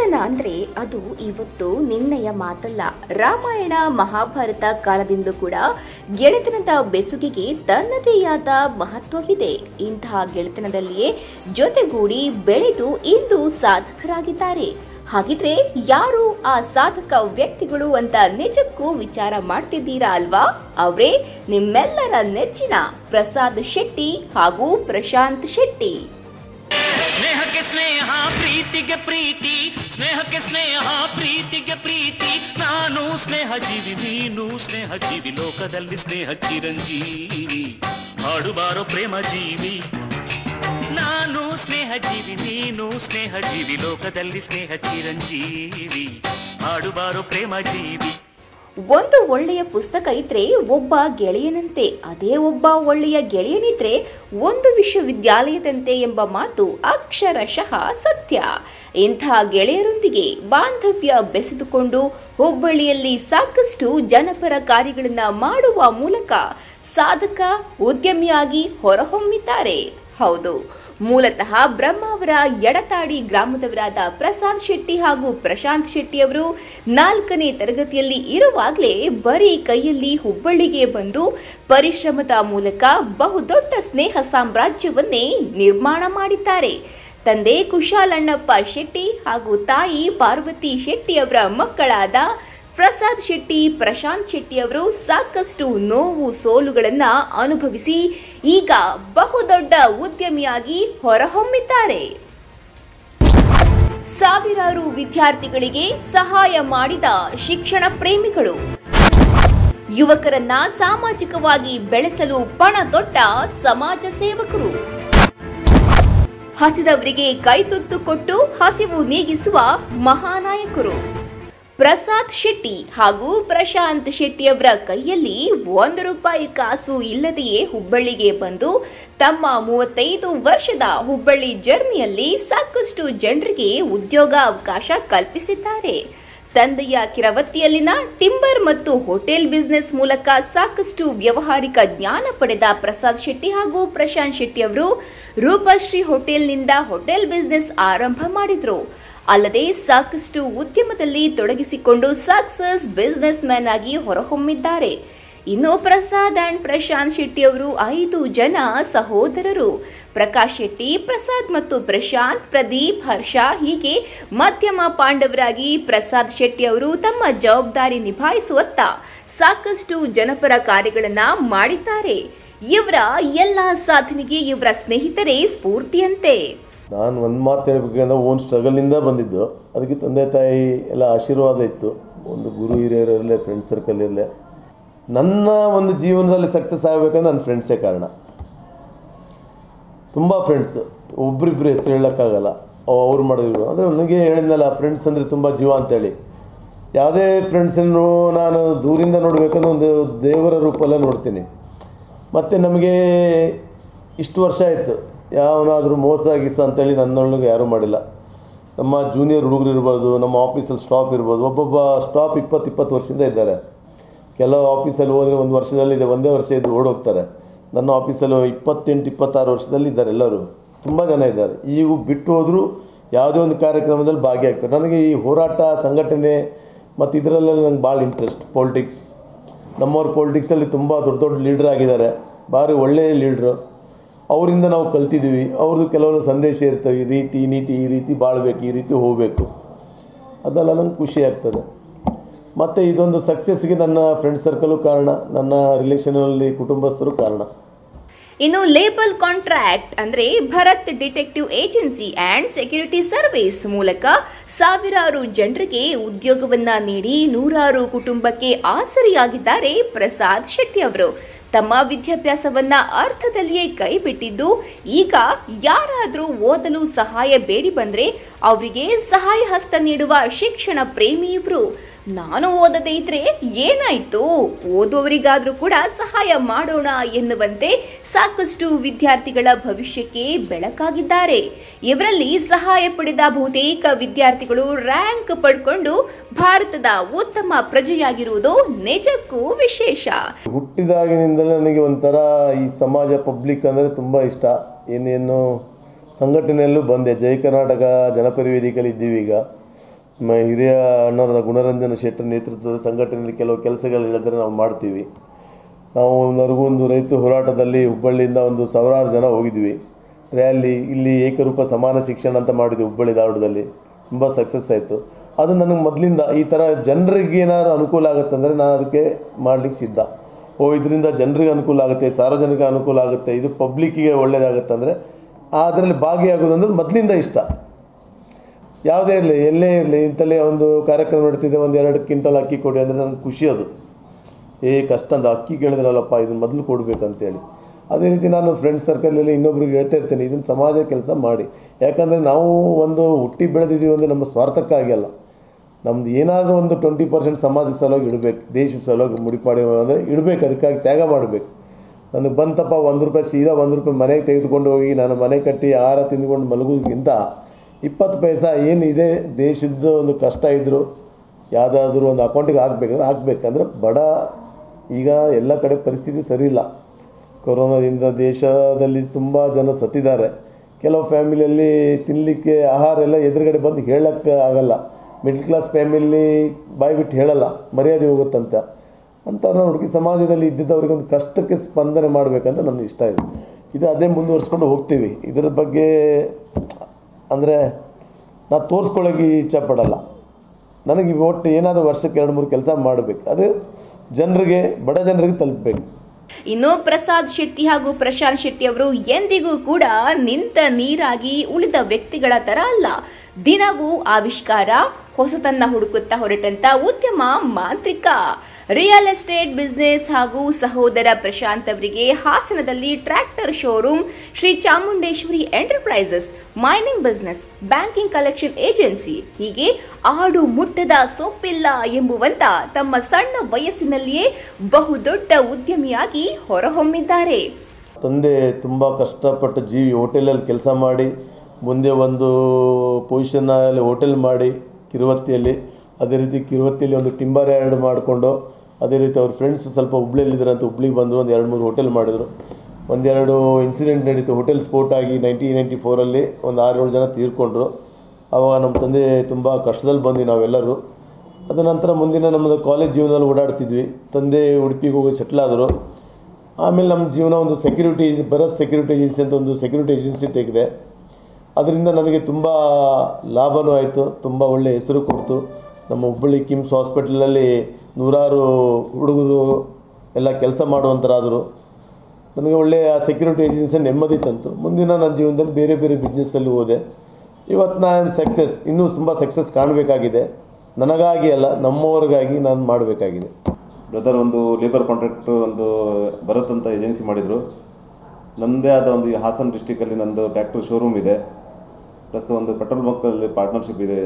ಗೆಳೆತನ ಅಂದ್ರೆ ಅದು ಇವತ್ತು ನಿನ್ನೆಯ ಮಾತಲ್ಲ ರಾಮಾಯಣ ಮಹಾಭಾರತ ಕಾಲದಿಂದಲೂ ಕೂಡ ಗೆಳೆತನದ ಬೆಸುಗೆಗೆ ತನ್ನದೇ ಆದ ಮಹತ್ವವಿದೆ ಇಂತಹ ಗೆಳೆತನದಲ್ಲಿಯೇ ಜೊತೆಗೂಡಿ ಬೆಳೆದು ಇಂದು ಸಾಧಕರಾಗಿದ್ದಾರೆ ಹಾಗಿದ್ರೆ ಯಾರು ಆ ಸಾಧಕ ವ್ಯಕ್ತಿಗಳು ಅಂತ ನಿಜಕ್ಕೂ ವಿಚಾರ ಮಾಡ್ತಿದ್ದೀರಾ ಅಲ್ವಾ ಅವರೇ ನಿಮ್ಮೆಲ್ಲರ ನೆಚ್ಚಿನ ಪ್ರಸಾದ್ ಶೆಟ್ಟಿ ಹಾಗೂ ಪ್ರಶಾಂತ್ ಶೆಟ್ಟಿ ಸ್ನೇಹಕ್ಕೆ ಸ್ನೇಹ ಪ್ರೀತಿಗೆ ಪ್ರೀತಿ ಸ್ನೇಹಕ್ಕೆ ಸ್ನೇಹ ಪ್ರೀತಿಗೆ ಪ್ರೀತಿ ನಾನು ಸ್ನೇಹ ಜೀವಿ ನೀನು ಸ್ನೇಹ ಜೀವಿ ಲೋಕದಲ್ಲಿ ಸ್ನೇಹ ಚಿರಂಜೀವಿ ಹಾಡುಬಾರೋ ಪ್ರೇಮ ಜೀವಿ ನಾನು ಸ್ನೇಹ ಜೀವಿ ನೀನು ಸ್ನೇಹ ಜೀವಿ ಲೋಕದಲ್ಲಿ ಸ್ನೇಹ ಚಿರಂಜೀವಿ ಹಾಡುಬಾರೋ ಪ್ರೇಮ ಜೀವಿ ಒಂದು ಒಳ್ಳೆಯ ಪುಸ್ತಕ ಇದ್ರೆ ಒಬ್ಬ ಗೆಳೆಯನಂತೆ ಅದೇ ಒಬ್ಬ ಒಳ್ಳೆಯ ಗೆಳೆಯನಿದ್ರೆ ಒಂದು ವಿಶ್ವವಿದ್ಯಾಲಯದಂತೆ ಎಂಬ ಮಾತು ಅಕ್ಷರಶಃ ಸತ್ಯ ಇಂಥ ಗೆಳೆಯರೊಂದಿಗೆ ಬಾಂಧವ್ಯ ಬೆಸೆದುಕೊಂಡು ಹುಬ್ಬಳ್ಳಿಯಲ್ಲಿ ಸಾಕಷ್ಟು ಜನಪರ ಕಾರ್ಯಗಳನ್ನ ಮಾಡುವ ಮೂಲಕ ಸಾಧಕ ಉದ್ಯಮಿಯಾಗಿ ಹೊರಹೊಮ್ಮಿದ್ದಾರೆ ಹೌದು ಮೂಲತಃ ಬ್ರಹ್ಮಾವರ ಎಡತಾಡಿ ಗ್ರಾಮದವರಾದ ಪ್ರಸಾದ್ ಶೆಟ್ಟಿ ಹಾಗೂ ಪ್ರಶಾಂತ್ ಶೆಟ್ಟಿ ಅವರು ನಾಲ್ಕನೇ ತರಗತಿಯಲ್ಲಿ ಇರುವಾಗಲೇ ಬರೀ ಕೈಯಲ್ಲಿ ಹುಬ್ಬಳ್ಳಿಗೆ ಬಂದು ಪರಿಶ್ರಮದ ಮೂಲಕ ಬಹುದೊಡ್ಡ ಸ್ನೇಹ ಸಾಮ್ರಾಜ್ಯವನ್ನೇ ನಿರ್ಮಾಣ ಮಾಡಿದ್ದಾರೆ ತಂದೆ ಕುಶಾಲಣ್ಣಪ್ಪ ಶೆಟ್ಟಿ ಹಾಗೂ ತಾಯಿ ಪಾರ್ವತಿ ಶೆಟ್ಟಿ ಅವರ ಮಕ್ಕಳಾದ ಪ್ರಸಾದ್ ಶೆಟ್ಟಿ ಪ್ರಶಾಂತ್ ಶೆಟ್ಟಿ ಅವರು ಸಾಕಷ್ಟು ನೋವು ಸೋಲುಗಳನ್ನ ಅನುಭವಿಸಿ ಈಗ ಬಹುದೊಡ್ಡ ಉದ್ಯಮಿಯಾಗಿ ಹೊರಹೊಮ್ಮಿದ್ದಾರೆ ಸಾವಿರಾರು ವಿದ್ಯಾರ್ಥಿಗಳಿಗೆ ಸಹಾಯ ಮಾಡಿದ ಶಿಕ್ಷಣ ಪ್ರೇಮಿಗಳು ಯುವಕರನ್ನ ಸಾಮಾಜಿಕವಾಗಿ ಬೆಳೆಸಲು ಪಣ ತೊಟ್ಟ ಸಮಾಜ ಸೇವಕರು ಹಸಿದವರಿಗೆ ಕೈತುತ್ತು ಕೊಟ್ಟು ಹಸಿವು ನೀಗಿಸುವ ಮಹಾನಾಯಕರು ಪ್ರಸಾದ್ ಶೆಟ್ಟಿ ಹಾಗೂ ಪ್ರಶಾಂತ್ ಶೆಟ್ಟಿ ಅವರ ಕೈಯಲ್ಲಿ ಒಂದು ರೂಪಾಯಿ ಕಾಸು ಇಲ್ಲದೆಯೇ ಹುಬ್ಬಳ್ಳಿಗೆ ಬಂದು ತಮ್ಮ ಮೂವತ್ತೈದು ವರ್ಷದ ಹುಬ್ಬಳ್ಳಿ ಜರ್ನಿಯಲ್ಲಿ ಸಾಕಷ್ಟು ಜನರಿಗೆ ಉದ್ಯೋಗ ಅವಕಾಶ ಕಲ್ಪಿಸಿದ್ದಾರೆ ತಂದೆಯ ಕಿರವತ್ತಿಯಲ್ಲಿನ ಟಿಂಬರ್ ಮತ್ತು ಹೋಟೆಲ್ ಬಿಸಿನೆಸ್ ಮೂಲಕ ಸಾಕಷ್ಟು ವ್ಯವಹಾರಿಕ ಜ್ಞಾನ ಪಡೆದ ಪ್ರಸಾದ್ ಶೆಟ್ಟಿ ಹಾಗೂ ಪ್ರಶಾಂತ್ ಶೆಟ್ಟಿ ಅವರು ರೂಪಶ್ರೀ ಹೋಟೆಲ್ನಿಂದ ಹೋಟೆಲ್ ಬಿಸಿನೆಸ್ ಆರಂಭ ಮಾಡಿದ್ರು ಅಲ್ಲದೆ ಸಾಕಷ್ಟು ಉದ್ಯಮದಲ್ಲಿ ತೊಡಗಿಸಿಕೊಂಡು ಸಕ್ಸಸ್ ಬಿಸಿನೆಸ್ ಮ್ಯಾನ್ ಆಗಿ ಹೊರಹೊಮ್ಮಿದ್ದಾರೆ ಇನ್ನು ಪ್ರಸಾದ್ ಅಂಡ್ ಪ್ರಶಾಂತ್ ಶೆಟ್ಟಿ ಅವರು ಐದು ಜನ ಸಹೋದರರು ಪ್ರಕಾಶ್ ಶೆಟ್ಟಿ ಪ್ರಸಾದ್ ಮತ್ತು ಪ್ರಶಾಂತ್ ಪ್ರದೀಪ್ ಹರ್ಷ ಹೀಗೆ ಮಧ್ಯಮ ಪಾಂಡವರಾಗಿ ಪ್ರಸಾದ್ ಶೆಟ್ಟಿ ಅವರು ತಮ್ಮ ಜವಾಬ್ದಾರಿ ನಿಭಾಯಿಸುವತ್ತ ಸಾಕಷ್ಟು ಜನಪರ ಕಾರ್ಯಗಳನ್ನ ಮಾಡಿದ್ದಾರೆ ಇವರ ಎಲ್ಲ ಸಾಧನೆಗೆ ಇವರ ಸ್ನೇಹಿತರೇ ಸ್ಫೂರ್ತಿಯಂತೆ ನಾನು ಒಂದು ಮಾತು ಹೇಳ್ಬೇಕಂದ್ರೆ ಓನ್ ಸ್ಟ್ರಗಲಿಂದ ಬಂದಿದ್ದು ಅದಕ್ಕೆ ತಂದೆ ತಾಯಿ ಎಲ್ಲ ಆಶೀರ್ವಾದ ಇತ್ತು ಒಂದು ಗುರು ಹಿರಿಯರಲ್ಲೇ ಫ್ರೆಂಡ್ ಸರ್ಕಲ್ ಇರಲೇ ನನ್ನ ಒಂದು ಜೀವನದಲ್ಲಿ ಸಕ್ಸಸ್ ಆಗಬೇಕಂದ್ರೆ ನನ್ನ ಫ್ರೆಂಡ್ಸೇ ಕಾರಣ ತುಂಬ ಫ್ರೆಂಡ್ಸ್ ಒಬ್ರಿಬ್ರು ಹೆಸರು ಹೇಳೋಕ್ಕಾಗಲ್ಲ ಅವ್ರು ಮಾಡಿದ್ರು ಅಂದರೆ ನನಗೆ ಹೇಳಿದ್ನಲ್ಲ ಫ್ರೆಂಡ್ಸ್ ಅಂದರೆ ತುಂಬ ಜೀವ ಅಂತೇಳಿ ಯಾವುದೇ ಫ್ರೆಂಡ್ಸನ್ನು ನಾನು ದೂರಿಂದ ನೋಡಬೇಕಂದ್ರೆ ಒಂದು ದೇವರ ರೂಪಲ್ಲೇ ನೋಡ್ತೀನಿ ಮತ್ತು ನಮಗೆ ಇಷ್ಟು ವರ್ಷ ಆಯಿತು ಯಾವನಾದರೂ ಮೋಸ ಗೀಸ ಅಂತೇಳಿ ನನ್ನೊಳಗೆ ಯಾರೂ ಮಾಡಿಲ್ಲ ನಮ್ಮ ಜೂನಿಯರ್ ಹುಡುಗರು ಇರ್ಬೋದು ನಮ್ಮ ಆಫೀಸಲ್ಲಿ ಸ್ಟಾಪ್ ಇರ್ಬೋದು ಒಬ್ಬೊಬ್ಬ ಸ್ಟಾಪ್ ಇಪ್ಪತ್ತು ಇಪ್ಪತ್ತು ವರ್ಷದಿಂದ ಇದ್ದಾರೆ ಕೆಲವು ಆಫೀಸಲ್ಲಿ ಹೋದರೆ ಒಂದು ವರ್ಷದಲ್ಲಿ ಇದೆ ಒಂದೇ ವರ್ಷ ಇದ್ದು ಓಡೋಗ್ತಾರೆ ನನ್ನ ಆಫೀಸಲ್ಲಿ ಇಪ್ಪತ್ತೆಂಟು ಇಪ್ಪತ್ತಾರು ವರ್ಷದಲ್ಲಿ ಇದ್ದಾರೆ ಎಲ್ಲರೂ ತುಂಬ ಜನ ಇದ್ದಾರೆ ಈಗ ಬಿಟ್ಟು ಹೋದರೂ ಯಾವುದೇ ಒಂದು ಕಾರ್ಯಕ್ರಮದಲ್ಲಿ ಭಾಗಿಯಾಗ್ತಾರೆ ನನಗೆ ಈ ಹೋರಾಟ ಸಂಘಟನೆ ಮತ್ತು ಇದರಲ್ಲೆಲ್ಲ ನಂಗೆ ಭಾಳ ಇಂಟ್ರೆಸ್ಟ್ ಪೊಲಿಟಿಕ್ಸ್ ನಮ್ಮವ್ರು ಪೊಲಿಟಿಕ್ಸಲ್ಲಿ ತುಂಬ ದೊಡ್ಡ ದೊಡ್ಡ ಲೀಡ್ರ್ ಆಗಿದ್ದಾರೆ ಭಾರಿ ಒಳ್ಳೆಯ ಲೀಡ್ರು ಅವರಿಂದ ನಾವು ಕಲ್ತಿದ್ದೀವಿ ಅವ್ರದ್ದು ಕೆಲವರು ಸಂದೇಶ ಇರ್ತವೆ ಈ ರೀತಿ ಈ ನೀತಿ ಈ ರೀತಿ ಬಾಳಬೇಕು ಈ ರೀತಿ ಹೋಗಬೇಕು ಅದೆಲ್ಲ ನಂಗೆ ಖುಷಿ ಆಗ್ತದೆ ಮತ್ತು ಇದೊಂದು ಸಕ್ಸಸ್ಗೆ ನನ್ನ ಫ್ರೆಂಡ್ ಸರ್ಕಲು ಕಾರಣ ನನ್ನ ರಿಲೇಷನಲ್ಲಿ ಕುಟುಂಬಸ್ಥರು ಕಾರಣ ಇನ್ನು ಲೇಬಲ್ ಕಾಂಟ್ರಾಕ್ಟ್ ಅಂದ್ರೆ Bharat detective agency and security service ಮೂಲಕ ಸಾವಿರಾರು ಜನರಿಗೆ ಉದ್ಯೋಗವನ್ನ ನೀಡಿ ನೂರಾರು ಕುಟುಂಬಕ್ಕೆ ಆಸರಿಯಾಗಿದ್ದಾರೆ ಪ್ರಸಾದ್ ಶೆಟ್ಟಿ ಅವರು ತಮ್ಮ ವಿದ್ಯಾಭ್ಯಾಸವನ್ನ ಅರ್ಥದಲ್ಲಿಯೇ ಕೈಬಿಟ್ಟಿದ್ದು ಈಗ ಯಾರಾದರೂ ಓದಲು ಸಹಾಯ ಬೇಡಿ ಬಂದ್ರೆ ಅವರಿಗೆ ಸಹಾಯ ಹಸ್ತ ನೀಡುವ ಶಿಕ್ಷಣ ಪ್ರೇಮಿ ಇವರು ನಾನು ಓದದೇ ಇದ್ರೆ ಏನಾಯ್ತು ಓದುವವರಿಗಾದ್ರೂ ಕೂಡ ಸಹಾಯ ಮಾಡೋಣ ಎನ್ನುವಂತೆ ಸಾಕಷ್ಟು ವಿದ್ಯಾರ್ಥಿಗಳ ಭವಿಷ್ಯಕ್ಕೆ ಬೆಳಕಾಗಿದ್ದಾರೆ ಇವರಲ್ಲಿ ಸಹಾಯ ಪಡೆದ ಬಹುತೇಕ ವಿದ್ಯಾರ್ಥಿಗಳು ರ್ಯಾಂಕ್ ಪಡ್ಕೊಂಡು ಭಾರತದ ಉತ್ತಮ ಪ್ರಜೆಯಾಗಿರುವುದು ನಿಜಕ್ಕೂ ವಿಶೇಷ ಹುಟ್ಟಿದಾಗಿನಿಂದಲೇ ನನಗೆ ಒಂಥರ ಈ ಸಮಾಜ ಪಬ್ಲಿಕ್ ಅಂದರೆ ತುಂಬ ಇಷ್ಟ ಏನೇನು ಸಂಘಟನೆಯಲ್ಲೂ ಬಂದೆ ಜೈ ಕರ್ನಾಟಕ ಜನಪರ ವೇದಿಕೆಯಲ್ಲಿ ಇದ್ದೀವಿ ಈಗ ನಮ್ಮ ಹಿರಿಯ ಅಣ್ಣರಾದ ಗುಣರಂಜನ ಶೆಟ್ಟರ್ ನೇತೃತ್ವದ ಸಂಘಟನೆಯಲ್ಲಿ ಕೆಲವು ಕೆಲಸಗಳು ಹೇಳಿದ್ರೆ ನಾವು ಮಾಡ್ತೀವಿ ನಾವು ನರಗುಂದು ರೈತ ಹೋರಾಟದಲ್ಲಿ ಹುಬ್ಬಳ್ಳಿಯಿಂದ ಒಂದು ಸಾವಿರಾರು ಜನ ಹೋಗಿದ್ವಿ ರ್ಯಾಲಿ ಇಲ್ಲಿ ಏಕರೂಪ ಸಮಾನ ಶಿಕ್ಷಣ ಅಂತ ಮಾಡಿದ್ವಿ ಹುಬ್ಬಳ್ಳಿ ಧಾರವಾಡದಲ್ಲಿ ತುಂಬ ಸಕ್ಸಸ್ ಆಯಿತು ಅದು ನನಗೆ ಮೊದಲಿಂದ ಈ ಥರ ಜನರಿಗೆ ಏನಾದ್ರು ಅನುಕೂಲ ಆಗುತ್ತಂದರೆ ನಾನು ಅದಕ್ಕೆ ಮಾಡಲಿಕ್ಕೆ ಸಿದ್ಧ ಓ ಇದರಿಂದ ಜನರಿಗೆ ಅನುಕೂಲ ಆಗುತ್ತೆ ಸಾರ್ವಜನಿಕ ಅನುಕೂಲ ಆಗುತ್ತೆ ಇದು ಪಬ್ಲಿಕ್ಕಿಗೆ ಒಳ್ಳೆಯದಾಗುತ್ತೆ ಅಂದರೆ ಅದರಲ್ಲಿ ಭಾಗಿಯಾಗೋದಂದ್ರೆ ಮೊದಲಿಂದ ಇಷ್ಟ ಯಾವುದೇ ಇರಲಿ ಎಲ್ಲೇ ಇರಲಿ ಇಂಥಲ್ಲೇ ಒಂದು ಕಾರ್ಯಕ್ರಮ ನಡೀತಿದೆ ಒಂದು ಎರಡು ಕ್ವಿಂಟಲ್ ಅಕ್ಕಿ ಕೊಡಿ ಅಂದರೆ ನನಗೆ ಖುಷಿ ಅದು ಏ ಕಷ್ಟ ಅಂತ ಅಕ್ಕಿ ಕೇಳಿದ್ರಲ್ಲಪ್ಪ ಇದನ್ನು ಮೊದಲು ಕೊಡಬೇಕಂತೇಳಿ ಅದೇ ರೀತಿ ನಾನು ಫ್ರೆಂಡ್ ಸರ್ಕಲಲ್ಲಿ ಇನ್ನೊಬ್ರಿಗೆ ಹೇಳ್ತಾ ಇರ್ತೇನೆ ಇದನ್ನು ಸಮಾಜ ಕೆಲಸ ಮಾಡಿ ಯಾಕಂದರೆ ನಾವು ಒಂದು ಹುಟ್ಟಿ ಬೆಳೆದಿದ್ದೀವಿ ಅಂದರೆ ನಮ್ಮ ಸ್ವಾರ್ಥಕ್ಕಾಗಿ ಅಲ್ಲ ನಮ್ದು ಏನಾದರೂ ಒಂದು ಟ್ವೆಂಟಿ ಪರ್ಸೆಂಟ್ ಸಮಾಜ ಸಲುವಾಗಿ ಇಡಬೇಕು ದೇಶ ಸಲುವಾಗಿ ಮುಡಿಪಾಡಿ ಅಂದರೆ ಇಡಬೇಕು ಅದಕ್ಕಾಗಿ ತ್ಯಾಗ ಮಾಡಬೇಕು ನನಗೆ ಬಂತಪ್ಪ ಒಂದು ರೂಪಾಯಿ ಸೀದಾ ಒಂದು ರೂಪಾಯಿ ಮನೆಗೆ ತೆಗೆದುಕೊಂಡು ಹೋಗಿ ನಾನು ಮನೆ ಕಟ್ಟಿ ಆಹಾರ ತಿಂದುಕೊಂಡು ಮಲಗೋದಕ್ಕಿಂತ ಇಪ್ಪತ್ತು ಪೈಸಾ ಏನಿದೆ ದೇಶದ ಒಂದು ಕಷ್ಟ ಇದ್ದರೂ ಯಾವುದಾದ್ರೂ ಒಂದು ಅಕೌಂಟಿಗೆ ಹಾಕ್ಬೇಕಂದ್ರೆ ಹಾಕ್ಬೇಕಂದ್ರೆ ಬಡ ಈಗ ಎಲ್ಲ ಕಡೆ ಪರಿಸ್ಥಿತಿ ಸರಿ ಇಲ್ಲ ಕೊರೋನಾದಿಂದ ದೇಶದಲ್ಲಿ ತುಂಬ ಜನ ಸತ್ತಿದ್ದಾರೆ ಕೆಲವು ಫ್ಯಾಮಿಲಿಯಲ್ಲಿ ತಿನ್ನಲಿಕ್ಕೆ ಆಹಾರ ಎಲ್ಲ ಎದುರುಗಡೆ ಬಂದು ಹೇಳೋಕ್ಕೆ ಆಗಲ್ಲ ಮಿಡ್ಲ್ ಕ್ಲಾಸ್ ಫ್ಯಾಮಿಲಿ ಬಾಯಿ ಬಿಟ್ಟು ಹೇಳಲ್ಲ ಮರ್ಯಾದೆ ಹೋಗುತ್ತಂತ ಅಂಥವ್ರನ್ನ ಹುಡುಗಿ ಸಮಾಜದಲ್ಲಿ ಇದ್ದಿದ್ದವ್ರಿಗೆ ಒಂದು ಕಷ್ಟಕ್ಕೆ ಸ್ಪಂದನೆ ಮಾಡಬೇಕಂತ ನನ್ನ ಇಷ್ಟ ಇದೆ ಇದು ಅದೇ ಮುಂದುವರ್ಸ್ಕೊಂಡು ಹೋಗ್ತೀವಿ ಇದರ ಬಗ್ಗೆ ಅಂದರೆ ನಾ ತೋರಿಸ್ಕೊಳ್ಳೋಕೆ ಇಚ್ಛಪಡಲ್ಲ ನನಗೆ ಒಟ್ಟು ಏನಾದರೂ ವರ್ಷಕ್ಕೆ ಎರಡು ಮೂರು ಕೆಲಸ ಮಾಡಬೇಕು ಅದು ಜನರಿಗೆ ಬಡ ಜನರಿಗೆ ತಲುಪಬೇಕು ಇನ್ನು ಪ್ರಸಾದ್ ಶೆಟ್ಟಿ ಹಾಗೂ ಪ್ರಶಾಂತ್ ಶೆಟ್ಟಿ ಅವರು ಎಂದಿಗೂ ಕೂಡ ನಿಂತ ನೀರಾಗಿ ಉಳಿದ ವ್ಯಕ್ತಿಗಳ ತರ ಅಲ್ಲ ದಿನವೂ ಆವಿಷ್ಕಾರ ಹೊಸತನ್ನ ಹುಡುಕುತ್ತಾ ಹೊರಟಂತ ಉದ್ಯಮ ಮಾಂತ್ರಿಕ ರಿಯಲ್ ಎಸ್ಟೇಟ್ ಬಿಸ್ನೆಸ್ ಹಾಗೂ ಸಹೋದರ ಪ್ರಶಾಂತ್ ಅವರಿಗೆ ಹಾಸನದಲ್ಲಿ tractor showroom Shri Chamundeshwari enterprises mining business banking collection agency ಹೀಗೆ ಆಡು ಮುಟ್ಟದ ಸೊಪ್ಪಿಲ್ಲ ಎಂಬುವಂತ ತಮ್ಮ ಸಣ್ಣ ವಯಸ್ಸಿನಲ್ಲಿಯೇ ಬಹುದೊಡ್ಡ ಉದ್ಯಮಿಯಾಗಿ ಹೊರಹೊಮ್ಮಿದ್ದಾರೆ ತಂದೆ ತುಂಬ ಕಷ್ಟಪಟ್ಟು ಜೀವಿ ಹೋಟೆಲಲ್ಲಿ ಕೆಲಸ ಮಾಡಿ ಮುಂದೆ ಒಂದು ಪೊಸಿಷನ್ನಲ್ಲಿ ಹೋಟೆಲ್ ಮಾಡಿ ಕಿರುವತ್ತಿಯಲ್ಲಿ ಅದೇ ರೀತಿ ಕಿರುವತ್ತಿಯಲ್ಲಿ ಒಂದು ಟಿಂಬರ್ ಯಾರ್ಡ್ ಮಾಡಿಕೊಂಡು ಅದೇ ರೀತಿ ಅವ್ರ ಫ್ರೆಂಡ್ಸ್ ಸ್ವಲ್ಪ ಹುಬ್ಳಿಯಲ್ಲಿದ್ದಾರೆ ಅಂತ ಹುಬ್ಳಿಗೆ ಬಂದರು ಒಂದು ಎರಡು ಮೂರು ಹೋಟೆಲ್ ಮಾಡಿದರು ಒಂದೆರಡು ಇನ್ಸಿಡೆಂಟ್ ನಡೀತು ಹೋಟೆಲ್ ಸ್ಫೋಟ್ ಆಗಿ ನೈನ್ಟೀನ್ ನೈಂಟಿ ಫೋರಲ್ಲಿ ಒಂದು ಆರು ಏಳು ಜನ ತೀರ್ಕೊಂಡ್ರು ಆವಾಗ ನಮ್ಮ ತಂದೆ ತುಂಬ ಕಷ್ಟದಲ್ಲಿ ಬಂದ್ವಿ ನಾವೆಲ್ಲರೂ ಅದ ನಂತರ ಮುಂದಿನ ನಮ್ಮದು ಕಾಲೇಜ್ ಜೀವನದಲ್ಲಿ ಓಡಾಡ್ತಿದ್ವಿ ತಂದೆ ಉಡುಪಿಗೆ ಹೋಗಿ ಸೆಟ್ಲ್ ಆದರು ಆಮೇಲೆ ನಮ್ಮ ಜೀವನ ಒಂದು ಸೆಕ್ಯೂರಿಟಿ ಭರತ್ ಸೆಕ್ಯೂರಿಟಿ ಏಜೆನ್ಸಿ ಅಂತ ಒಂದು ಸೆಕ್ಯೂರಿಟಿ ಏಜೆನ್ಸಿ ತೆಗೆದೆ ಅದರಿಂದ ನನಗೆ ತುಂಬ ಲಾಭವೂ ಆಯಿತು ತುಂಬ ಒಳ್ಳೆಯ ಹೆಸರು ಕೊಡ್ತು ನಮ್ಮ ಹುಬ್ಬಳ್ಳಿ ಕಿಮ್ಸ್ ಹಾಸ್ಪಿಟ್ಲಲ್ಲಿ ನೂರಾರು ಹುಡುಗರು ಎಲ್ಲ ಕೆಲಸ ಮಾಡುವಂಥರಾದರು ನನಗೆ ಒಳ್ಳೆಯ ಸೆಕ್ಯೂರಿಟಿ ಏಜೆನ್ಸಿ ನೆಮ್ಮದಿ ತಂತು ಮುಂದಿನ ನನ್ನ ಜೀವನದಲ್ಲಿ ಬೇರೆ ಬೇರೆ ಬಿಸ್ನೆಸ್ಸಲ್ಲಿ ಹೋದೆ ಇವತ್ತು ನಾ ಆಮ್ ಸಕ್ಸಸ್ ಇನ್ನೂ ತುಂಬ ಸಕ್ಸಸ್ ಕಾಣಬೇಕಾಗಿದೆ ನನಗಾಗಿ ಅಲ್ಲ ನಮ್ಮವ್ರಿಗಾಗಿ ನಾನು ಮಾಡಬೇಕಾಗಿದೆ ಬ್ರದರ್ ಒಂದು ಲೇಬರ್ ಕಾಂಟ್ರಾಕ್ಟ್ ಒಂದು ಭರತ್ ಅಂತ ಏಜೆನ್ಸಿ ಮಾಡಿದರು ನನ್ನದೇ ಆದ ಒಂದು ಈ ಹಾಸನ ಡಿಸ್ಟಿಕಲ್ಲಿ ನಂದು ಟ್ರ್ಯಾಕ್ಟರ್ ಶೋರೂಮ್ ಇದೆ ಪ್ಲಸ್ ಒಂದು ಪೆಟ್ರೋಲ್ ಬಂಕಲ್ಲಿ ಪಾರ್ಟ್ನರ್ಶಿಪ್ ಇದೆ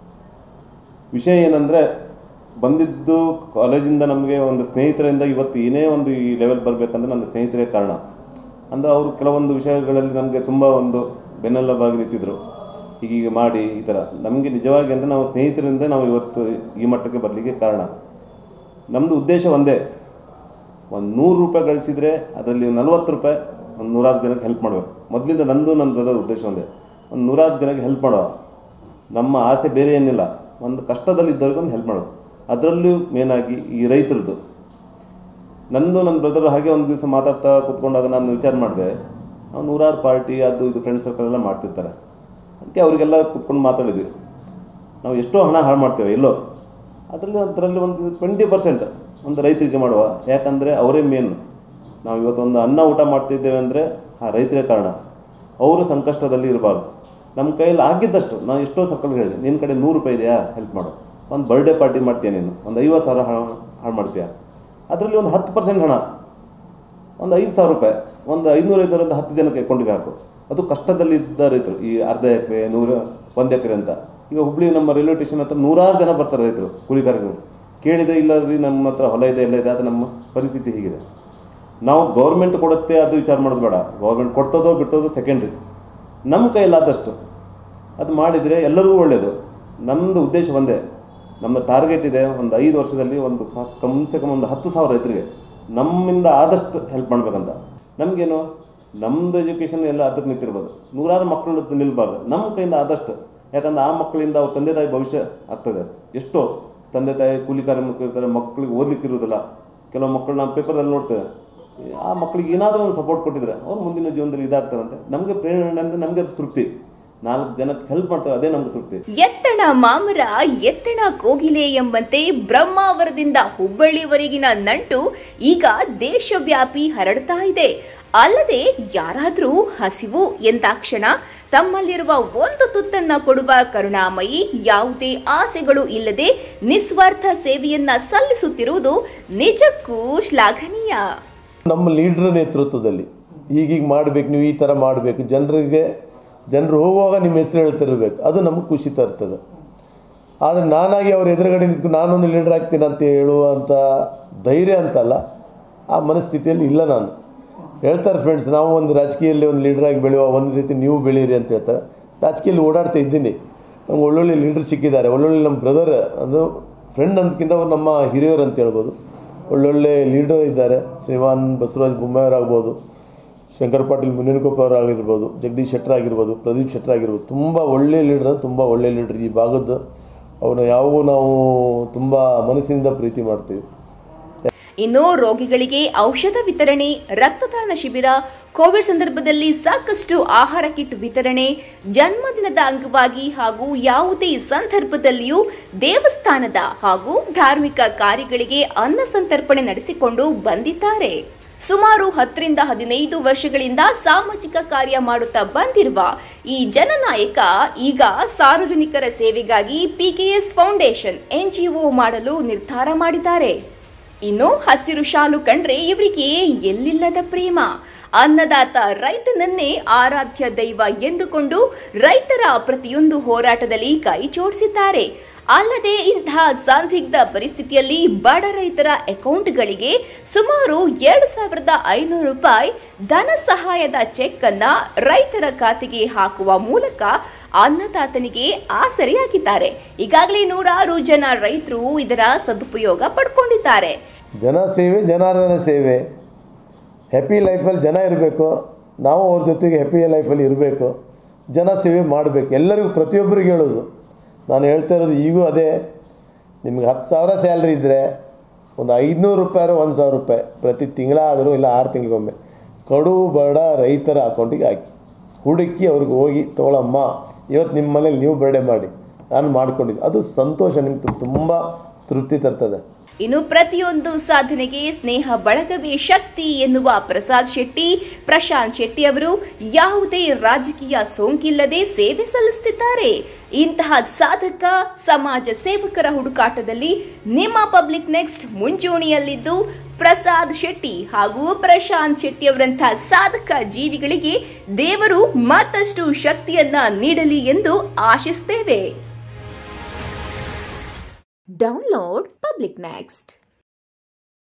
ವಿಷಯ ಏನಂದರೆ ಬಂದಿದ್ದು ಕಾಲೇಜಿಂದ ನಮಗೆ ಒಂದು ಸ್ನೇಹಿತರಿಂದ ಇವತ್ತು ಏನೇ ಒಂದು ಈ ಲೆವೆಲ್ ಬರಬೇಕಂದ್ರೆ ನನ್ನ ಸ್ನೇಹಿತರೇ ಕಾರಣ ಅಂದರೆ ಅವರು ಕೆಲವೊಂದು ವಿಷಯಗಳಲ್ಲಿ ನಮಗೆ ತುಂಬ ಒಂದು ಬೆನ್ನೆಲುಬಾಗಿ ನಿಂತಿದ್ದರು ಹೀಗೀಗೆ ಮಾಡಿ ಈ ಥರ ನಮಗೆ ನಿಜವಾಗಿ ಅಂದರೆ ನಾವು ಸ್ನೇಹಿತರಿಂದ ನಾವು ಇವತ್ತು ಈ ಮಟ್ಟಕ್ಕೆ ಬರಲಿಕ್ಕೆ ಕಾರಣ ನಮ್ಮದು ಉದ್ದೇಶ ಒಂದೇ ಒಂದು ನೂರು ರೂಪಾಯಿ ಗಳಿಸಿದರೆ ಅದರಲ್ಲಿ ನಲ್ವತ್ತು ರೂಪಾಯಿ ಒಂದು ನೂರಾರು ಜನಕ್ಕೆ ಹೆಲ್ಪ್ ಮಾಡಬೇಕು ಮೊದಲಿಂದ ನಂದು ನನ್ನ ಬ್ರದರ್ ಉದ್ದೇಶ ಒಂದೇ ಒಂದು ನೂರಾರು ಜನಕ್ಕೆ ಹೆಲ್ಪ್ ಮಾಡೋ ನಮ್ಮ ಆಸೆ ಬೇರೆ ಏನಿಲ್ಲ ಒಂದು ಕಷ್ಟದಲ್ಲಿದ್ದವ್ರಿಗೆ ಒಂದು ಹೆಲ್ಪ್ ಮಾಡೋದು ಅದರಲ್ಲೂ ಮೇನಾಗಿ ಈ ರೈತರದ್ದು ನಂದು ನನ್ನ ಬ್ರದರ್ ಹಾಗೆ ಒಂದು ದಿವಸ ಮಾತಾಡ್ತಾ ಕೂತ್ಕೊಂಡಾಗ ನಾನು ವಿಚಾರ ಮಾಡಿದೆ ನಾವು ನೂರಾರು ಪಾರ್ಟಿ ಅದು ಇದು ಫ್ರೆಂಡ್ ಸರ್ಕಲ್ ಎಲ್ಲ ಮಾಡ್ತಿರ್ತಾರೆ ಅದಕ್ಕೆ ಅವರಿಗೆಲ್ಲ ಕೂತ್ಕೊಂಡು ಮಾತಾಡಿದ್ವಿ ನಾವು ಎಷ್ಟೋ ಹಣ ಹಾಳು ಮಾಡ್ತೇವೆ ಎಲ್ಲೋ ಅದರಲ್ಲಿ ಅದರಲ್ಲಿ ಒಂದು ಟ್ವೆಂಟಿ ಪರ್ಸೆಂಟ್ ಒಂದು ರೈತರಿಗೆ ಮಾಡುವ ಯಾಕಂದರೆ ಅವರೇ ಮೇನ್ ನಾವು ಇವತ್ತು ಒಂದು ಅನ್ನ ಊಟ ಮಾಡ್ತಿದ್ದೇವೆ ಅಂದರೆ ಆ ರೈತರೇ ಕಾರಣ ಅವರು ಸಂಕಷ್ಟದಲ್ಲಿ ಇರಬಾರ್ದು ನಮ್ಮ ಕೈಯಲ್ಲಿ ಆಗಿದ್ದಷ್ಟು ನಾನು ಎಷ್ಟೋ ಸರ್ಕಲ್ಗೆ ಹೇಳಿದೆ ನಿನ್ನ ಕಡೆ ನೂರು ರೂಪಾಯಿ ಇದೆಯಾ ಹೆಲ್ಪ್ ಮಾಡು ಒಂದು ಬರ್ಡೇ ಪಾರ್ಟಿ ಮಾಡ್ತೀಯ ನೀನು ಒಂದು ಐವತ್ತು ಸಾವಿರ ಹಣ ಹಾಳು ಮಾಡ್ತೀಯ ಅದರಲ್ಲಿ ಒಂದು ಹತ್ತು ಪರ್ಸೆಂಟ್ ಹಣ ಒಂದು ಐದು ಸಾವಿರ ರೂಪಾಯಿ ಒಂದು ಐನೂರು ಐದರಿಂದ ಹತ್ತು ಜನಕ್ಕೆ ಅಕೌಂಟಿಗೆ ಹಾಕು ಅದು ಕಷ್ಟದಲ್ಲಿದ್ದ ರೈತರು ಈ ಅರ್ಧ ಎಕರೆ ನೂರು ಒಂದು ಎಕರೆ ಅಂತ ಈಗ ಹುಬ್ಳಿ ನಮ್ಮ ರೈಲ್ವೆ ಸ್ಟೇಷನ್ ಹತ್ರ ನೂರಾರು ಜನ ಬರ್ತಾರೆ ರೈತರು ಕೂಲಿಗಾರಗಳು ಕೇಳಿದರೆ ಇಲ್ಲ ರೀ ನಮ್ಮ ಹತ್ರ ಹೊಲ ಇದೆ ಎಲ್ಲ ಇದೆ ಅದು ನಮ್ಮ ಪರಿಸ್ಥಿತಿ ಹೀಗಿದೆ ನಾವು ಗೌರ್ಮೆಂಟ್ ಕೊಡುತ್ತೆ ಅದು ವಿಚಾರ ಮಾಡೋದು ಬೇಡ ಗೌರ್ಮೆಂಟ್ ಕೊಡ್ತದೋ ಬಿಡ್ತದೋ ಸೆಕೆಂಡ್ರಿ ನಮ್ಮ ಕೈಲಾದಷ್ಟು ಅದು ಮಾಡಿದರೆ ಎಲ್ಲರಿಗೂ ಒಳ್ಳೆಯದು ನಮ್ಮದು ಉದ್ದೇಶ ಒಂದೇ ನಮ್ಮ ಟಾರ್ಗೆಟ್ ಇದೆ ಒಂದು ಐದು ವರ್ಷದಲ್ಲಿ ಒಂದು ಕ- ಕಮ್ಸೆ ಕಮ್ ಒಂದು ಹತ್ತು ಸಾವಿರ ರೈತರಿಗೆ ನಮ್ಮಿಂದ ಆದಷ್ಟು ಹೆಲ್ಪ್ ಮಾಡ್ಬೇಕಂತ ನಮಗೇನು ನಮ್ಮದು ಎಜುಕೇಷನ್ ಎಲ್ಲ ಅರ್ಧಕ್ಕೆ ನಿಂತಿರ್ಬೋದು ನೂರಾರು ಮಕ್ಕಳು ನಿಲ್ಬಾರ್ದು ನಮ್ಮ ಕೈಯಿಂದ ಆದಷ್ಟು ಯಾಕಂದ್ರೆ ಆ ಮಕ್ಕಳಿಂದ ಅವ್ರ ತಂದೆ ತಾಯಿ ಭವಿಷ್ಯ ಆಗ್ತದೆ ಎಷ್ಟೋ ತಂದೆ ತಾಯಿ ಕೂಲಿ ಕಾರ್ಮಿಕರು ಇರ್ತಾರೆ ಮಕ್ಕಳಿಗೆ ಓದ್ಲಿಕ್ಕೆ ಇರೋದಿಲ್ಲ ಕೆಲವು ಮಕ್ಕಳು ನಾವು ಪೇಪರ್ದಲ್ಲಿ ನೋಡ್ತೇವೆ ಆ ಮಕ್ಕಳಿಗೆ ಏನಾದರೂ ಒಂದು ಸಪೋರ್ಟ್ ಕೊಟ್ಟಿದ್ರೆ ಅವ್ರು ಮುಂದಿನ ಜೀವನದಲ್ಲಿ ಇದಾಗ್ತಾರಂತೆ ನಮಗೆ ಪ್ರೇರಣೆ ಅಂದರೆ ನಮಗೆ ಅದು ತೃಪ್ತಿ ನಾಲ್ಕು ಜನಕ್ಕೆ ಹೆಲ್ಪ್ ಮಾಡ್ತಾರೆ ಅದೇ ನಮ್ಗೆ ತೃಪ್ತಿ ಎತ್ತಣ ಮಾಮರ ಎತ್ತಣ ಕೋಗಿಲೆ ಎಂಬಂತೆ ಬ್ರಹ್ಮಾವರದಿಂದ ಹುಬ್ಬಳ್ಳಿವರೆಗಿನ ನಂಟು ಈಗ ದೇಶವ್ಯಾಪಿ ಹರಡ್ತಾ ಇದೆ ಅಲ್ಲದೆ ಯಾರಾದ್ರೂ ಹಸಿವು ಎಂದಾಕ್ಷಣ ತಮ್ಮಲ್ಲಿರುವ ಒಂದು ತುತ್ತನ್ನ ಕೊಡುವ ಕರುಣಾಮಯಿ ಯಾವುದೇ ಆಸೆಗಳು ಇಲ್ಲದೆ ನಿಸ್ವಾರ್ಥ ಸೇವೆಯನ್ನ ಸಲ್ಲಿಸುತ್ತಿರುವುದು ನಿಜಕ್ಕೂ ಶ್ಲಾಘನೀಯ ನಮ್ಮ ಲೀಡ್ರ್ ನೇತೃತ್ವದಲ್ಲಿ ಹೀಗೀಗ ಮಾಡಬೇಕು ನೀವು ಈ ಥರ ಮಾಡಬೇಕು ಜನರಿಗೆ ಜನರು ಹೋಗುವಾಗ ನಿಮ್ಮ ಹೆಸರು ಹೇಳ್ತಿರ್ಬೇಕು ಅದು ನಮಗೆ ಖುಷಿ ತರ್ತದೆ ಆದರೆ ನಾನಾಗಿ ಅವ್ರ ಎದುರುಗಡೆ ನಿಂತ್ಕೊಂಡು ನಾನೊಂದು ಲೀಡರ್ ಆಗ್ತೀನಿ ಅಂತ ಹೇಳುವಂಥ ಧೈರ್ಯ ಅಂತಲ್ಲ ಆ ಮನಸ್ಥಿತಿಯಲ್ಲಿ ಇಲ್ಲ ನಾನು ಹೇಳ್ತಾರೆ ಫ್ರೆಂಡ್ಸ್ ನಾವು ಒಂದು ರಾಜಕೀಯದಲ್ಲಿ ಒಂದು ಲೀಡರಾಗಿ ಬೆಳೆಯುವ ಒಂದು ರೀತಿ ನೀವು ಬೆಳೀರಿ ಅಂತ ಹೇಳ್ತಾರೆ ರಾಜಕೀಯದಲ್ಲಿ ಓಡಾಡ್ತಾ ಇದ್ದೀನಿ ನಮ್ಗೆ ಒಳ್ಳೊಳ್ಳೆ ಲೀಡರ್ ಸಿಕ್ಕಿದ್ದಾರೆ ಒಳ್ಳೊಳ್ಳೆ ನಮ್ಮ ಬ್ರದರ್ ಅದು ಫ್ರೆಂಡ್ ಅಂದ್ಕಿಂತ ಅವ್ರು ನಮ್ಮ ಹಿರಿಯರು ಅಂತ ಹೇಳ್ಬೋದು ಒಳ್ಳೊಳ್ಳೆ ಲೀಡರ್ ಇದ್ದಾರೆ ಶ್ರೀಮಾನ್ ಬಸವರಾಜ್ ಬೊಮ್ಮಾಯಿಯವರಾಗ್ಬೋದು ಶಂಕರ್ ಪಾಟೀಲ್ ಮುನಿನಕೊಪ್ಪ ಅವರಾಗಿರ್ಬೋದು ಜಗದೀಶ್ ಶೆಟ್ಟರ್ ಆಗಿರ್ಬೋದು ಪ್ರದೀಪ್ ಶೆಟ್ಟರ್ ಆಗಿರ್ಬೋದು ತುಂಬ ಒಳ್ಳೆ ಲೀಡರ್ ತುಂಬ ಒಳ್ಳೆ ಲೀಡರ್ ಈ ಭಾಗದ್ದು ಅವ್ರನ್ನ ಯಾವಾಗೂ ನಾವು ತುಂಬ ಮನಸ್ಸಿನಿಂದ ಪ್ರೀತಿ ಮಾಡ್ತೀವಿ ಇನ್ನು ರೋಗಿಗಳಿಗೆ ಔಷಧ ವಿತರಣೆ ರಕ್ತದಾನ ಶಿಬಿರ ಕೋವಿಡ್ ಸಂದರ್ಭದಲ್ಲಿ ಸಾಕಷ್ಟು ಆಹಾರ ಕಿಟ್ ವಿತರಣೆ ಜನ್ಮದಿನದ ಅಂಗವಾಗಿ ಹಾಗೂ ಯಾವುದೇ ಸಂದರ್ಭದಲ್ಲಿಯೂ ದೇವಸ್ಥಾನದ ಹಾಗೂ ಧಾರ್ಮಿಕ ಕಾರ್ಯಗಳಿಗೆ ಅನ್ನ ಸಂತರ್ಪಣೆ ನಡೆಸಿಕೊಂಡು ಬಂದಿದ್ದಾರೆ ಸುಮಾರು ಹತ್ತರಿಂದ ಹದಿನೈದು ವರ್ಷಗಳಿಂದ ಸಾಮಾಜಿಕ ಕಾರ್ಯ ಮಾಡುತ್ತಾ ಬಂದಿರುವ ಈ ಜನನಾಯಕ ಈಗ ಸಾರ್ವಜನಿಕರ ಸೇವೆಗಾಗಿ ಪಿಕೆಎಸ್ ಫೌಂಡೇಶನ್ ಎನ್ಜಿಒ ಮಾಡಲು ನಿರ್ಧಾರ ಮಾಡಿದ್ದಾರೆ ಇನ್ನು ಹಸಿರು ಶಾಲು ಕಂಡ್ರೆ ಇವರಿಗೆ ಎಲ್ಲಿಲ್ಲದ ಪ್ರೇಮ ಅನ್ನದಾತ ರೈತನನ್ನೇ ಆರಾಧ್ಯ ದೈವ ಎಂದುಕೊಂಡು ರೈತರ ಪ್ರತಿಯೊಂದು ಹೋರಾಟದಲ್ಲಿ ಕೈ ಜೋಡಿಸಿದ್ದಾರೆ ಅಲ್ಲದೆ ಇಂತಹ ಸಂದಿಗ್ಧ ಪರಿಸ್ಥಿತಿಯಲ್ಲಿ ಬಡ ರೈತರ ಅಕೌಂಟ್ಗಳಿಗೆ ಸುಮಾರು ಎರಡು ಸಾವಿರದ ಐನೂರು ರೂಪಾಯಿ ಧನ ಸಹಾಯದ ಚೆಕ್ ಅನ್ನ ರೈತರ ಖಾತೆಗೆ ಹಾಕುವ ಮೂಲಕ ಅನ್ನದಾತನಿಗೆ ಆಸರೆಯಾಗಿದ್ದಾರೆ ಈಗಾಗಲೇ ನೂರಾರು ಜನ ರೈತರು ಇದರ ಸದುಪಯೋಗ ಪಡ್ಕೊಂಡಿದ್ದಾರೆ ಜನ ಸೇವೆ ಜನಾರ್ದನ ಸೇವೆ ಹ್ಯಾಪಿ ಲೈಫಲ್ಲಿ ಜನ ಇರಬೇಕು ನಾವು ಅವ್ರ ಜೊತೆಗೆ ಹ್ಯಾಪಿ ಲೈಫಲ್ಲಿ ಇರಬೇಕು ಜನ ಸೇವೆ ಮಾಡಬೇಕು ಎಲ್ಲರಿಗೂ ಪ್ರತಿಯೊಬ್ಬರಿಗೆ ಹೇಳೋದು ನಾನು ಹೇಳ್ತಾ ಇರೋದು ಈಗೂ ಅದೇ ನಿಮ್ಗೆ ಹತ್ತು ಸಾವಿರ ಸ್ಯಾಲ್ರಿ ಇದ್ದರೆ ಒಂದು ಐದುನೂರು ರೂಪಾಯಿ ಒಂದು ಸಾವಿರ ರೂಪಾಯಿ ಪ್ರತಿ ತಿಂಗಳಾದರೂ ಇಲ್ಲ ಆರು ತಿಂಗಳಿಗೊಮ್ಮೆ ಕಡು ಬಡ ರೈತರ ಅಕೌಂಟಿಗೆ ಹಾಕಿ ಹುಡುಕಿ ಅವ್ರಿಗೆ ಹೋಗಿ ತೊಗೊಳಮ್ಮ ಇವತ್ತು ನಿಮ್ಮ ಮನೇಲಿ ನೀವು ಬರ್ಡೇ ಮಾಡಿ ನಾನು ಮಾಡ್ಕೊಂಡಿದ್ದೆ ಅದು ಸಂತೋಷ ನಿಮ್ಗೆ ತುಂಬ ತೃಪ್ತಿ ತರ್ತದೆ ಇನ್ನು ಪ್ರತಿಯೊಂದು ಸಾಧನೆಗೆ ಸ್ನೇಹ ಬಳಗವೇ ಶಕ್ತಿ ಎನ್ನುವ ಪ್ರಸಾದ್ ಶೆಟ್ಟಿ ಪ್ರಶಾಂತ್ ಶೆಟ್ಟಿ ಅವರು ಯಾವುದೇ ರಾಜಕೀಯ ಸೋಂಕಿಲ್ಲದೆ ಸೇವೆ ಸಲ್ಲಿಸುತ್ತಿದ್ದಾರೆ ಇಂತಹ ಸಾಧಕ ಸಮಾಜ ಸೇವಕರ ಹುಡುಕಾಟದಲ್ಲಿ ನಿಮ್ಮ ಪಬ್ಲಿಕ್ ನೆಕ್ಸ್ಟ್ ಮುಂಚೂಣಿಯಲ್ಲಿದ್ದು ಪ್ರಸಾದ್ ಶೆಟ್ಟಿ ಹಾಗೂ ಪ್ರಶಾಂತ್ ಶೆಟ್ಟಿ ಅವರಂತಹ ಸಾಧಕ ಜೀವಿಗಳಿಗೆ ದೇವರು ಮತ್ತಷ್ಟು ಶಕ್ತಿಯನ್ನ ನೀಡಲಿ ಎಂದು ಆಶಿಸ್ತೇವೆ ಡೌನ್ಲೋಡ್ ಪಬ್ಲಿಕ್ ನೆಕ್ಸ್ಟ್